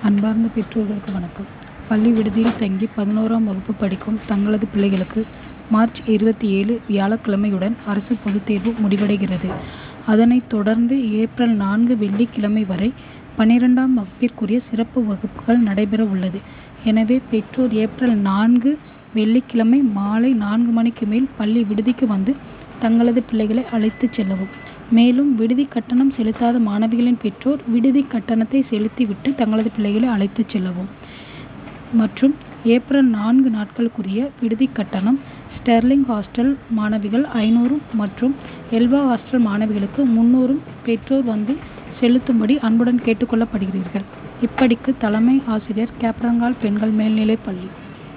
அன்பார்ந்த பெற்றோர்களுக்கு வணக்கம் பள்ளி விடுதியில் தங்கி பதினோராம் வகுப்பு படிக்கும் தங்களது பிள்ளைகளுக்கு மார்ச் இருபத்தி ஏழு வியாழக்கிழமையுடன் அரசு பொதுத் தேர்வு முடிவடைகிறது அதனைத் தொடர்ந்து ஏப்ரல் நான்கு வெள்ளிக்கிழமை வரை பன்னிரெண்டாம் வகுப்பிற்குரிய சிறப்பு வகுப்புகள் நடைபெற உள்ளது எனவே பெற்றோர் ஏப்ரல் நான்கு வெள்ளிக்கிழமை மாலை நான்கு மணிக்கு மேல் பள்ளி விடுதிக்கு வந்து தங்களது பிள்ளைகளை அழைத்துச் செல்லவும் மேலும் விடுதி கட்டணம் செலுத்தாத மாணவிகளின் பெற்றோர் விடுதி கட்டணத்தை செலுத்திவிட்டு தங்களது பிள்ளைகளை அழைத்துச் செல்லவும் மற்றும் ஏப்ரல் நான்கு நாட்களுக்குரிய விடுதி கட்டணம் ஸ்டெர்லிங் ஹாஸ்டல் மாணவிகள் ஐநூறும் மற்றும் எல்வா ஹாஸ்டல் மாணவிகளுக்கு முந்நூறும் பெற்றோர் வந்து செலுத்தும்படி அன்புடன் கேட்டுக்கொள்ளப்படுகிறீர்கள் இப்படிக்கு தலைமை ஆசிரியர் கேப்ரங்கால் பெண்கள் மேல்நிலைப் பள்ளி